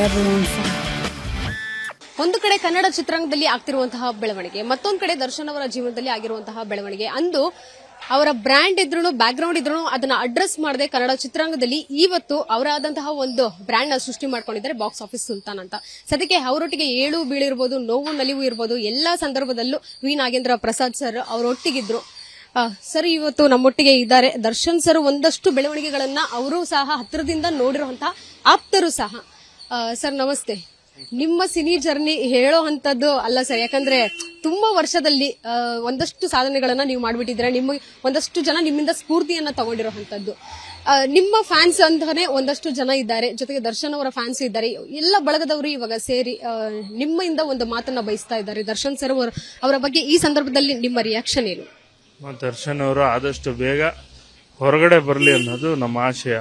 everyone fun. ಒಂದು ಕಡೆ ಕನ್ನಡ ಚಿತ್ರರಂಗದಲ್ಲಿ ಆಗ್ತಿರುವಂತಹ ಬೆಳವಣಿಗೆ ಮತ್ತೊಂದು ಕಡೆ ದರ್ಶನ್ ಅವರ ಜೀವನದಲ್ಲಿ ಆಗಿರುವಂತಹ ಬೆಳವಣಿಗೆ ಅಂದು ಅವರ ಬ್ರ್ಯಾಂಡ್ ಇದ್ರು ಬ್ಯಾಕ್ ಗ್ರೌಂಡ್ ಇದ್ರು ಅದನ್ನ ಅಡ್ರೆಸ್ ಮಾಡದೆ ಕನ್ನಡ ಚಿತ್ರರಂಗದಲ್ಲಿ ಇವತ್ತು ಅವರಾದಂತಹ ಒಂದು ಬ್ರ್ಯಾಂಡ್ ನ ಸೃಷ್ಟಿ ಮಾಡ್ಕೊಂಡಿದ್ದಾರೆ ಬಾಕ್ಸ್ ಆಫೀಸ್ ಸುಲ್ತಾನ್ ಅಂತ ಸದ್ಯಕ್ಕೆ ಅವರೊಟ್ಟಿಗೆ ಏಳು ಬೀಳಿರ್ಬೋದು ನೋವು ನಲಿವು ಇರ್ಬೋದು ಎಲ್ಲಾ ಸಂದರ್ಭದಲ್ಲೂ ವಿ ನಾಗೇಂದ್ರ ಪ್ರಸಾದ್ ಸರ್ ಅವರೊಟ್ಟಿಗಿದ್ರು ಆ, ಸರ್ ಇವತ್ತು ನಮ್ಮೊಟ್ಟಿಗೆ ಇದ್ದಾರೆ ದರ್ಶನ್ ಸರ್ ಒಂದಷ್ಟು ಬೆಳವಣಿಗೆಗಳನ್ನ ಅವರು ಸಹ ಹತ್ತಿರದಿಂದ ನೋಡಿರುವಂತಹ ಆಪ್ತರು ಸಹ ಆ, ಸರ್ ನಮಸ್ತೆ ನಿಮ್ಮ ಸಿನಿ ಜರ್ನಿ ಹೇಳೋ ಅಂತದ್ದು ಅಲ್ಲ ಸರ್ ಯಾಕಂದ್ರೆ ತುಂಬಾ ವರ್ಷದಲ್ಲಿ ಆ, ಒಂದಷ್ಟು ಸಾಧನೆಗಳನ್ನ ನೀವು ಮಾಡ್ಬಿಟ್ಟಿದ್ರೆ ನಿಮ್ಮ ಒಂದಷ್ಟು ಜನ ನಿಮ್ಮಿಂದ ಸ್ಫೂರ್ತಿಯನ್ನ ತಗೊಂಡಿರುವಂತದ್ದು ನಿಮ್ಮ ಫ್ಯಾನ್ಸ್ ಅಂತಾನೆ ಒಂದಷ್ಟು ಜನ ಇದ್ದಾರೆ ಜೊತೆಗೆ ದರ್ಶನ್ ಅವರ ಫ್ಯಾನ್ಸ್ ಇದ್ದಾರೆ ಎಲ್ಲ ಬಳಗದವರು ಇವಾಗ ಸೇರಿ ಆ, ನಿಮ್ಮಿಂದ ಒಂದು ಮಾತನ್ನ ಬಯಸ್ತಾ ಇದ್ದಾರೆ ದರ್ಶನ್ ಸರ್ ಅವರ ಅವರ ಬಗ್ಗೆ ಈ ಸಂದರ್ಭದಲ್ಲಿ ನಿಮ್ಮ ರಿಯಾಕ್ಷನ್ ಏನು ಮತ್ತು ದರ್ಶನ್ ಅವರು ಆದಷ್ಟು ಬೇಗ ಹೊರಗಡೆ ಬರಲಿ ಅನ್ನೋದು ನಮ್ಮ ಆಶಯ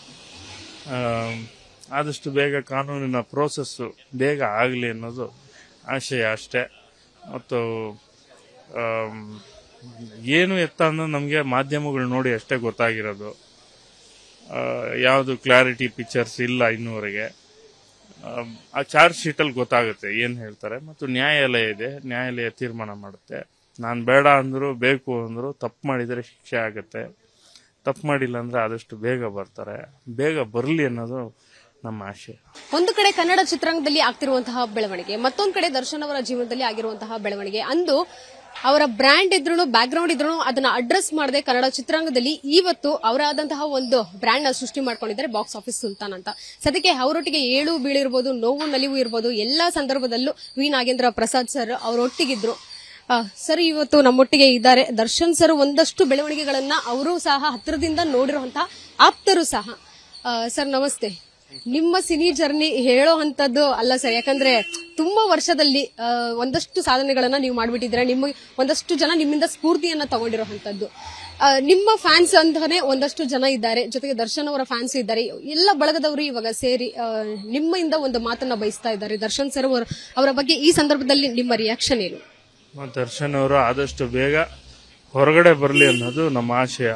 ಆಮ್, ಆದಷ್ಟು ಬೇಗ ಕಾನೂನಿನ ಪ್ರೋಸೆಸ್ಸು ಬೇಗ ಆಗಲಿ ಅನ್ನೋದು ಆಶಯ ಅಷ್ಟೇ ಮತ್ತು ಆಮ್, ಏನು ಎತ್ತ ಅನ್ನೋದು ನಮಗೆ ಮಾಧ್ಯಮಗಳು ನೋಡಿ ಅಷ್ಟೇ ಗೊತ್ತಾಗಿರೋದು ಆ, ಯಾವುದು ಕ್ಲಾರಿಟಿ ಪಿಕ್ಚರ್ಸ್ ಇಲ್ಲ ಇನ್ನೂವರೆಗೆ ಆಮ್, ಆ ಚಾರ್ಜ್ ಶೀಟಲ್ಲಿ ಗೊತ್ತಾಗುತ್ತೆ ಏನು ಹೇಳ್ತಾರೆ ಮತ್ತು ನ್ಯಾಯಾಲಯ ಇದೆ ನ್ಯಾಯಾಲಯ ತೀರ್ಮಾನ ಮಾಡುತ್ತೆ ನಾನು ಬೇಡ ಅಂದ್ರು ಬೇಕು ಅಂದ್ರು ತಪ್ಪು ಮಾಡಿದರೆ ಶಿಕ್ಷೆ ಆಗುತ್ತೆ ತಪ್ಪು ಮಾಡಿಲ್ಲ ಅಂದ್ರೆ ಆದಷ್ಟು ಬೇಗ ಬರ್ತಾರೆ ಬೇಗ ಬರಲಿ ಅನ್ನೋದು ನಮ್ಮ ಆಶಯ ಒಂದು ಕಡೆ ಕನ್ನಡ ಚಿತ್ರರಂಗದಲ್ಲಿ ಆಗ್ತಿರುವಂತಹ ಬೆಳವಣಿಗೆ ಮತ್ತೊಂದು ಕಡೆ ದರ್ಶನ್ ಅವರ ಜೀವನದಲ್ಲಿ ಆಗಿರುವಂತಹ ಬೆಳವಣಿಗೆ ಅಂದು ಅವರ ಬ್ರ್ಯಾಂಡ್ ಇದ್ರು ಬ್ಯಾಕ್ ಗ್ರೌಂಡ್ ಇದ್ರು ಅದನ್ನ ಅಡ್ರೆಸ್ ಮಾಡದೆ ಕನ್ನಡ ಚಿತ್ರರಂಗದಲ್ಲಿ ಇವತ್ತು ಅವರಾದಂತಹ ಒಂದು ಬ್ರ್ಯಾಂಡ್ ನ ಸೃಷ್ಟಿ ಮಾಡ್ಕೊಂಡಿದ್ದಾರೆ ಬಾಕ್ಸ್ ಆಫೀಸ್ ಸುಲ್ತಾನ್ ಅಂತ ಸದ್ಯಕ್ಕೆ ಅವರೊಟ್ಟಿಗೆ ಏಳು ಬೀಳಿರ್ಬೋದು ನೋವು ನಲಿವು ಇರ್ಬೋದು ಎಲ್ಲಾ ಸಂದರ್ಭದಲ್ಲೂ ವಿ ನಾಗೇಂದ್ರ ಪ್ರಸಾದ್ ಸರ್ ಅವರೊಟ್ಟಿಗಿದ್ರು ಆ, ಸರ್ ಇವತ್ತು ನಮ್ಮೊಟ್ಟಿಗೆ ಇದ್ದಾರೆ ದರ್ಶನ್ ಸರ್ ಒಂದಷ್ಟು ಬೆಳವಣಿಗೆಗಳನ್ನ ಅವರು ಸಹ ಹತ್ತಿರದಿಂದ ನೋಡಿರುವಂತಹ ಆಪ್ತರು ಸಹ ಆ, ಸರ್ ನಮಸ್ತೆ ನಿಮ್ಮ ಸಿನಿ ಜರ್ನಿ ಹೇಳೋ ಅಂತದ್ದು ಅಲ್ಲ ಸರ್ ಯಾಕಂದ್ರೆ ತುಂಬಾ ವರ್ಷದಲ್ಲಿ ಆ, ಒಂದಷ್ಟು ಸಾಧನೆಗಳನ್ನ ನೀವು ಮಾಡ್ಬಿಟ್ಟಿದ್ರೆ ನಿಮ್ಮ ಒಂದಷ್ಟು ಜನ ನಿಮ್ಮಿಂದ ಸ್ಫೂರ್ತಿಯನ್ನ ತಗೊಂಡಿರುವಂತದ್ದು ಆ, ನಿಮ್ಮ ಫ್ಯಾನ್ಸ್ ಅಂತಾನೆ ಒಂದಷ್ಟು ಜನ ಇದ್ದಾರೆ ಜೊತೆಗೆ ದರ್ಶನ್ ಅವರ ಫ್ಯಾನ್ಸ್ ಇದ್ದಾರೆ ಎಲ್ಲ ಬಳಗದವರು ಇವಾಗ ಸೇರಿ ಆ, ನಿಮ್ಮಿಂದ ಒಂದು ಮಾತನ್ನ ಬಯಸ್ತಾ ಇದ್ದಾರೆ ದರ್ಶನ್ ಸರ್ ಅವರ ಅವರ ಬಗ್ಗೆ ಈ ಸಂದರ್ಭದಲ್ಲಿ ನಿಮ್ಮ ರಿಯಾಕ್ಷನ್ ಏನು ಮತ್ತು ದರ್ಶನ್ ಅವರು ಆದಷ್ಟು ಬೇಗ ಹೊರಗಡೆ ಬರಲಿ ಅನ್ನೋದು ನಮ್ಮ ಆಶಯ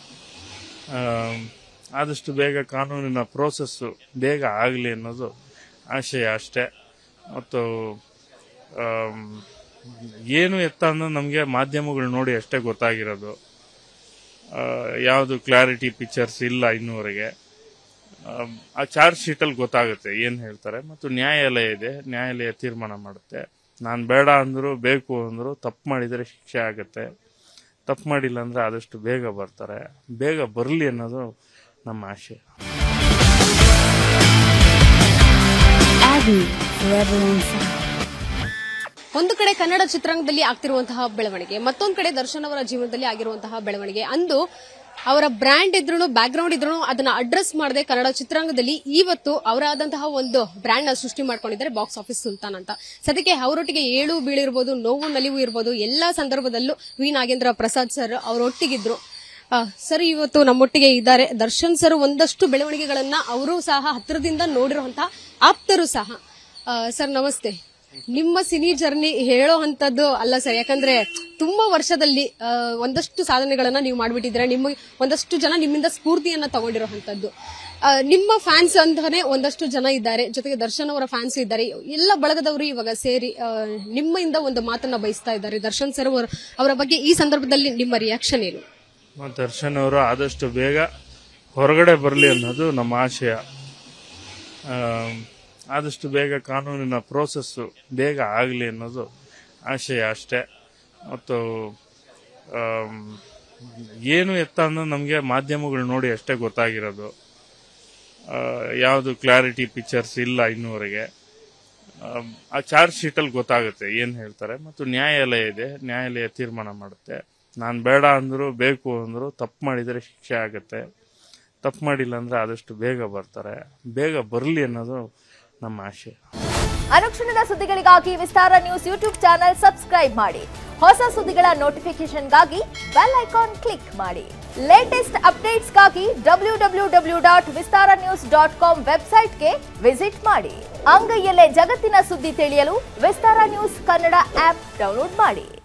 ಆಮ್, ಆದಷ್ಟು ಬೇಗ ಕಾನೂನಿನ ಪ್ರೋಸೆಸ್ಸು ಬೇಗ ಆಗಲಿ ಅನ್ನೋದು ಆಶಯ ಅಷ್ಟೇ ಮತ್ತು ಆಮ್, ಏನು ಎತ್ತ ಅನ್ನೋದು ನಮಗೆ ಮಾಧ್ಯಮಗಳು ನೋಡಿ ಅಷ್ಟೇ ಗೊತ್ತಾಗಿರೋದು ಆ, ಯಾವುದು ಕ್ಲಾರಿಟಿ ಪಿಕ್ಚರ್ಸ್ ಇಲ್ಲ ಇನ್ನೂವರೆಗೆ ಆಮ್, ಆ ಚಾರ್ಜ್ ಶೀಟಲ್ಲಿ ಗೊತ್ತಾಗುತ್ತೆ ಏನು ಹೇಳ್ತಾರೆ ಮತ್ತು ನ್ಯಾಯಾಲಯ ಇದೆ ನ್ಯಾಯಾಲಯ ತೀರ್ಮಾನ ಮಾಡುತ್ತೆ ನಾನು ಬೇಡ ಅಂದ್ರು ಬೇಕು ಅಂದ್ರು ತಪ್ಪು ಮಾಡಿದರೆ ಶಿಕ್ಷೆ ಆಗುತ್ತೆ ತಪ್ಪು ಮಾಡಿಲ್ಲ ಅಂದ್ರೆ ಆದಷ್ಟು ಬೇಗ ಬರ್ತಾರೆ ಬೇಗ ಬರಲಿ ಅನ್ನೋದು ನಮ್ಮ ಆಶಯ Abby for everyone fun. ಒಂದು ಕಡೆ ಕನ್ನಡ ಚಿತ್ರರಂಗದಲ್ಲಿ ಆಗ್ತಿರುವಂತಹ ಬೆಳವಣಿಗೆ ಮತ್ತೊಂದು ಕಡೆ ದರ್ಶನ್ ಅವರ ಜೀವನದಲ್ಲಿ ಆಗಿರುವಂತಹ ಬೆಳವಣಿಗೆ ಅಂದು ಅವರ ಬ್ರ್ಯಾಂಡ್ ಇದ್ರು ಬ್ಯಾಕ್ ಗ್ರೌಂಡ್ ಇದ್ರು ಅದನ್ನ ಅಡ್ರೆಸ್ ಮಾಡದೆ ಕನ್ನಡ ಚಿತ್ರರಂಗದಲ್ಲಿ ಇವತ್ತು ಅವರಾದಂತಹ ಒಂದು ಬ್ರ್ಯಾಂಡ್ ನ ಸೃಷ್ಟಿ ಮಾಡ್ಕೊಂಡಿದ್ದಾರೆ ಬಾಕ್ಸ್ ಆಫೀಸ್ ಸುಲ್ತಾನ್ ಅಂತ ಸದ್ಯಕ್ಕೆ ಅವರೊಟ್ಟಿಗೆ ಏಳು ಬೀಳಿರ್ಬೋದು ನೋವು ನಲಿವು ಇರ್ಬೋದು ಎಲ್ಲಾ ಸಂದರ್ಭದಲ್ಲೂ ವಿ ನಾಗೇಂದ್ರ ಪ್ರಸಾದ್ ಸರ್ ಅವರೊಟ್ಟಿಗಿದ್ರು ಆ, ಸರ್ ಇವತ್ತು ನಮ್ಮೊಟ್ಟಿಗೆ ಇದ್ದಾರೆ ದರ್ಶನ್ ಸರ್ ಒಂದಷ್ಟು ಬೆಳವಣಿಗೆಗಳನ್ನ ಅವರು ಸಹ ಹತ್ತಿರದಿಂದ ನೋಡಿರುವಂತಹ ಆಪ್ತರು ಸಹ ಆ, ಸರ್ ನಮಸ್ತೆ ನಿಮ್ಮ ಸಿನಿ ಜರ್ನಿ ಹೇಳೋ ಅಂತದ್ದು ಅಲ್ಲ ಸರ್ ಯಾಕಂದ್ರೆ ತುಂಬಾ ವರ್ಷದಲ್ಲಿ ಆ, ಒಂದಷ್ಟು ಸಾಧನೆಗಳನ್ನ ನೀವು ಮಾಡ್ಬಿಟ್ಟಿದ್ರೆ ನಿಮ್ಮ ಒಂದಷ್ಟು ಜನ ನಿಮ್ಮಿಂದ ಸ್ಫೂರ್ತಿಯನ್ನ ತಗೊಂಡಿರುವಂತದ್ದು ಆ, ನಿಮ್ಮ ಫ್ಯಾನ್ಸ್ ಅಂತಾನೆ ಒಂದಷ್ಟು ಜನ ಇದ್ದಾರೆ ಜೊತೆಗೆ ದರ್ಶನ್ ಅವರ ಫ್ಯಾನ್ಸ್ ಇದ್ದಾರೆ ಎಲ್ಲ ಬಳಗದವರು ಇವಾಗ ಸೇರಿ ಆ, ನಿಮ್ಮಿಂದ ಒಂದು ಮಾತನ್ನ ಬಯಸ್ತಾ ಇದ್ದಾರೆ ದರ್ಶನ್ ಸರ್ ಅವರ ಅವರ ಬಗ್ಗೆ ಈ ಸಂದರ್ಭದಲ್ಲಿ ನಿಮ್ಮ ರಿಯಾಕ್ಷನ್ ಏನು ಮತ್ತು ದರ್ಶನ್ ಅವರು ಆದಷ್ಟು ಬೇಗ ಹೊರಗಡೆ ಬರಲಿ ಅನ್ನೋದು ನಮ್ಮ ಆಶಯ ಆಮ್, ಆದಷ್ಟು ಬೇಗ ಕಾನೂನಿನ ಪ್ರೋಸೆಸ್ಸು ಬೇಗ ಆಗಲಿ ಅನ್ನೋದು ಆಶಯ ಅಷ್ಟೇ ಮತ್ತು ಆಮ್, ಏನು ಎತ್ತ ಅನ್ನೋದು ನಮಗೆ ಮಾಧ್ಯಮಗಳು ನೋಡಿ ಅಷ್ಟೇ ಗೊತ್ತಾಗಿರೋದು ಆ, ಯಾವುದು ಕ್ಲಾರಿಟಿ ಪಿಕ್ಚರ್ಸ್ ಇಲ್ಲ ಇನ್ನೂವರೆಗೆ ಆಮ್, ಆ ಚಾರ್ಜ್ ಶೀಟಲ್ಲಿ ಗೊತ್ತಾಗುತ್ತೆ ಏನು ಹೇಳ್ತಾರೆ ಮತ್ತು ನ್ಯಾಯಾಲಯ ಇದೆ ನ್ಯಾಯಾಲಯ ತೀರ್ಮಾನ ಮಾಡುತ್ತೆ ನಾನು ಬೇಡ ಅಂದ್ರು ಬೇಕು ಅಂದ್ರು ತಪ್ಪು ಮಾಡಿದರೆ ಶಿಕ್ಷೆ ಆಗುತ್ತೆ ತಪ್ಪು ಮಾಡಿಲ್ಲ ಅಂದ್ರೆ ಆದಷ್ಟು ಬೇಗ ಬರ್ತಾರೆ ಬೇಗ ಬರಲಿ ಅನ್ನೋದು ನಮ್ಮ ಆಶಯ ಅನುಕ್ಷಣದ ಸುದ್ದಿಗಳಿಗಾಗಿ Vistara news YouTube channel subscribe ಮಾಡಿ ಹೊಸ ಸುದ್ದಿಗಳ ನೋಟಿಫಿಕೇಶನ್ಗಾಗಿ ಬೆಲ್ ಐಕಾನ್ ಕ್ಲಿಕ್ ಮಾಡಿ ಲೇಟೆಸ್ಟ್ ಅಪ್ಡೇಟ್ಸ್ಗಾಗಿ W W W dot Vistara news dot com ವೆಬ್ಸೈಟ್ಗೆ ವಿಸಿಟ್ ಮಾಡಿ ಅಂಗೈಯಲ್ಲೇ ಜಗತ್ತಿನ ಸುದ್ದಿ ತಿಳಿಯಲು Vistara news Kannada app download ಮಾಡಿ